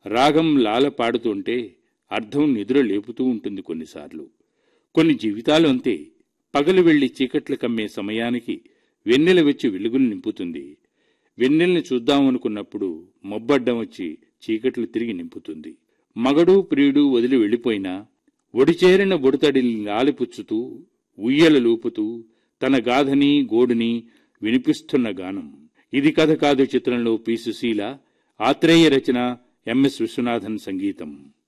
రాగం లాల పాడుతుంటే అర్థం నిద్ర లేపుతూ ఉంటుంది కొన్నిసార్లు కొన్ని జీవితాలు అంతే పగలు వెళ్లి చీకట్లు కమ్మే సమయానికి వెన్నెల వచ్చి వెలుగులు నింపుతుంది వెన్నెల్ని చూద్దామనుకున్నప్పుడు మబ్బడ్డం వచ్చి చీకట్లు తిరిగి నింపుతుంది మగడు ప్రియుడు వదిలి వెళ్ళిపోయినా ఒడిచేరిన బుడతడిని లాలిపుచ్చుతూ ఉయ్యల లూపుతూ తన గాథని గోడుని వినిపిస్తున్న గానం ఇది కథ కాదు చిత్రంలో పి సుశీల ఆత్రేయ రచన ఎంఎస్ విశ్వనాథన్ సంగీతం